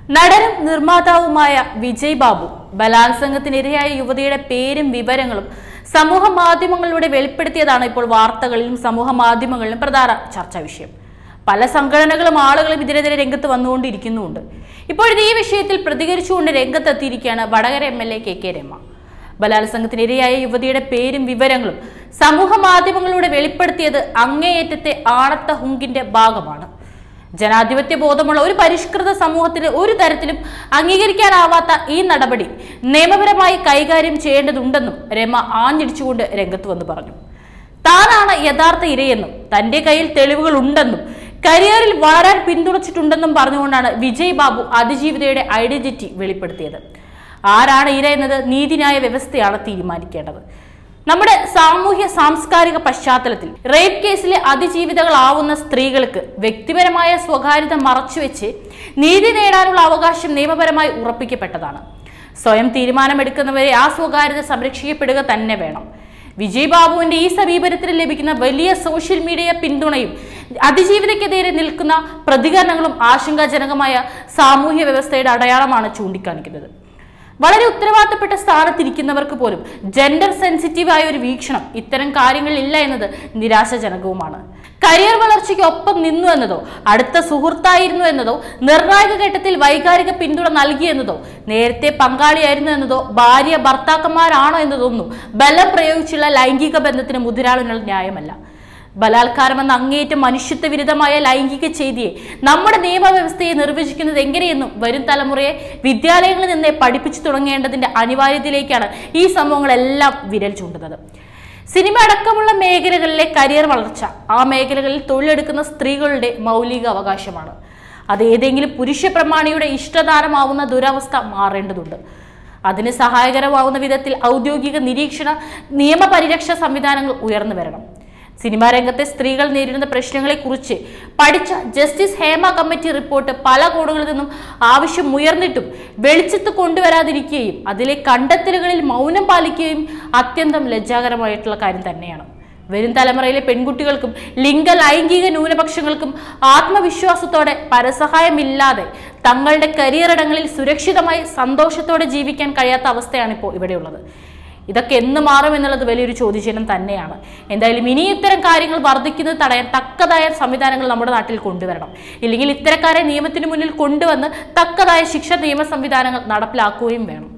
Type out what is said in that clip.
നടനും നിർമ്മാതാവുമായ വിജയ് ബാബു ബലാത്സംഗത്തിനിരയായ യുവതിയുടെ പേരും വിവരങ്ങളും സമൂഹ മാധ്യമങ്ങളിലൂടെ വെളിപ്പെടുത്തിയതാണ് ഇപ്പോൾ വാർത്തകളിലും സമൂഹ മാധ്യമങ്ങളിലും പ്രധാന ചർച്ചാ വിഷയം പല സംഘടനകളും ആളുകളും ഇതിനെതിരെ രംഗത്ത് വന്നുകൊണ്ടിരിക്കുന്നുമുണ്ട് ഇപ്പോഴത്തെ ഈ വിഷയത്തിൽ പ്രതികരിച്ചുകൊണ്ട് രംഗത്തെത്തിയിരിക്കുകയാണ് Vadakara M L A K K Rema ബലാത്സംഗത്തിനിരയായ യുവതിയുടെ പേരും വിവരങ്ങളും സമൂഹ മാധ്യമങ്ങളിലൂടെ വെളിപ്പെടുത്തിയത് അങ്ങേയറ്റത്തെ ആണത്ത ഹുങ്കിന്റെ ഭാഗമാണ് ജനാധിപത്യ ബോധമുള്ള ഒരു പരിഷ്കൃത സമൂഹത്തിന് ഒരു തരത്തിലും അംഗീകരിക്കാനാവാത്ത ഈ നടപടി നിയമപരമായി കൈകാര്യം ചെയ്യേണ്ടതുണ്ടെന്നും രമ ആഞ്ഞടിച്ചുകൊണ്ട് രംഗത്ത് വന്ന് പറഞ്ഞു താനാണ് യഥാർത്ഥ ഇരയെന്നും തന്റെ കയ്യിൽ തെളിവുകൾ ഉണ്ടെന്നും കരിയറിൽ വളരാൻ പിന്തുണച്ചിട്ടുണ്ടെന്നും പറഞ്ഞുകൊണ്ടാണ് വിജയ് ബാബു അതിജീവിതയുടെ ഐഡന്റിറ്റി വെളിപ്പെടുത്തിയത് ആരാണ് ഇര എന്നത് നീതിന്യായ വ്യവസ്ഥയാണ് തീരുമാനിക്കേണ്ടത് നമ്മുടെ സാമൂഹ്യ സാംസ്കാരിക പശ്ചാത്തലത്തിൽ റേപ്പ് കേസിലെ അതിജീവിതകളാവുന്ന സ്ത്രീകൾക്ക് വ്യക്തിപരമായ സ്വകാര്യത മറച്ചുവെച്ച് നീതി നേടാനുള്ള അവകാശം നിയമപരമായി ഉറപ്പിക്കപ്പെട്ടതാണ് സ്വയം തീരുമാനമെടുക്കുന്നവരെ ആ സ്വകാര്യത സംരക്ഷിക്കപ്പെടുക തന്നെ വേണം വിജയ് ബാബുവിന്റെ ഈ സമീപനത്തിന് ലഭിക്കുന്ന വലിയ സോഷ്യൽ മീഡിയ പിന്തുണയും അതിജീവിതയ്ക്കെതിരെ നിൽക്കുന്ന പ്രതികരണങ്ങളും ആശങ്കാജനകമായ സാമൂഹ്യ വ്യവസ്ഥയുടെ അടയാളമാണ് ചൂണ്ടിക്കാണിക്കുന്നത് വളരെ ഉത്തരവാദിത്തപ്പെട്ട സ്ഥാനത്തിരിക്കുന്നവർക്ക് പോലും ജെൻഡർ സെൻസിറ്റീവ് ആയ ഒരു വീക്ഷണം ഇത്തരം കാര്യങ്ങളിൽ ഇല്ല എന്നത് നിരാശാജനകവുമാണ് കരിയർ വളർച്ചയ്ക്ക് ഒപ്പം നിന്നു എന്നതോ അടുത്ത സുഹൃത്തായിരുന്നു എന്നതോ നിർണായക ഘട്ടത്തിൽ വൈകാരിക പിന്തുണ നൽകി എന്നതോ നേരത്തെ പങ്കാളിയായിരുന്നു എന്നതോ ഭാര്യ ഭർത്താക്കന്മാരാണോ എന്നതൊന്നും ബലം പ്രയോഗിച്ചുള്ള ലൈംഗിക ബന്ധത്തിന് മുതിരാളുന്നുള്ള ന്യായമല്ല ബലാത്കാരം എന്ന അങ്ങേയറ്റം മനുഷ്യത്വ വിരുദ്ധമായ ലൈംഗിക ചെയ്തിയെ നമ്മുടെ നിയമവ്യവസ്ഥയെ നിർവചിക്കുന്നത് എങ്ങനെയെന്നും വരും തലമുറയെ വിദ്യാലയങ്ങളിൽ നിന്നേ പഠിപ്പിച്ചു തുടങ്ങേണ്ടതിന്റെ അനിവാര്യതയിലേക്കാണ് ഈ സംഭവങ്ങളെല്ലാം വിരൽ ചൂണ്ടുന്നത് സിനിമ അടക്കമുള്ള മേഖലകളിലെ കരിയർ വളർച്ച ആ മേഖലകളിൽ തൊഴിലെടുക്കുന്ന സ്ത്രീകളുടെ മൗലിക അവകാശമാണ് അത് ഏതെങ്കിലും പുരുഷ പ്രമാണിയുടെ ഇഷ്ടദാനമാവുന്ന ദുരവസ്ഥ മാറേണ്ടതുണ്ട് അതിന് സഹായകരമാവുന്ന വിധത്തിൽ ഔദ്യോഗിക നിരീക്ഷണ നിയമപരിരക്ഷാ സംവിധാനങ്ങൾ ഉയർന്നു വരണം സിനിമാ രംഗത്തെ സ്ത്രീകൾ നേരിടുന്ന പ്രശ്നങ്ങളെക്കുറിച്ച് പഠിച്ച ജസ്റ്റിസ് ഹേമ കമ്മിറ്റി റിപ്പോർട്ട് പല കോണുകളിൽ നിന്നും ആവശ്യം ഉയർന്നിട്ടും വെളിച്ചത്ത് കൊണ്ടുവരാതിരിക്കുകയും അതിലെ കണ്ടെത്തലുകളിൽ മൗനം പാലിക്കുകയും അത്യന്തം ലജ്ജാകരമായിട്ടുള്ള കാര്യം തന്നെയാണ് വരും തലമുറയിലെ പെൺകുട്ടികൾക്കും ലിംഗ ലൈംഗിക ന്യൂനപക്ഷങ്ങൾക്കും ആത്മവിശ്വാസത്തോടെ പരസഹായമില്ലാതെ തങ്ങളുടെ കരിയർ ഇടങ്ങളിൽ സുരക്ഷിതമായി സന്തോഷത്തോടെ ജീവിക്കാൻ കഴിയാത്ത അവസ്ഥയാണ് ഇപ്പോൾ ഇവിടെയുള്ളത് ഇതൊക്കെ എന്ന് മാറും എന്നുള്ളത് വലിയൊരു ചോദ്യചിഹ്നം തന്നെയാണ് എന്തായാലും ഇനി ഇത്തരം കാര്യങ്ങൾ വർദ്ധിക്കുന്നത് തടയാൻ തക്കതായ സംവിധാനങ്ങൾ നമ്മുടെ നാട്ടിൽ കൊണ്ടുവരണം ഇല്ലെങ്കിൽ ഇത്തരക്കാരെ നിയമത്തിന് മുന്നിൽ കൊണ്ടുവന്ന് തക്കതായ ശിക്ഷ നിയമ സംവിധാനങ്ങൾ നടപ്പിലാക്കുകയും വേണം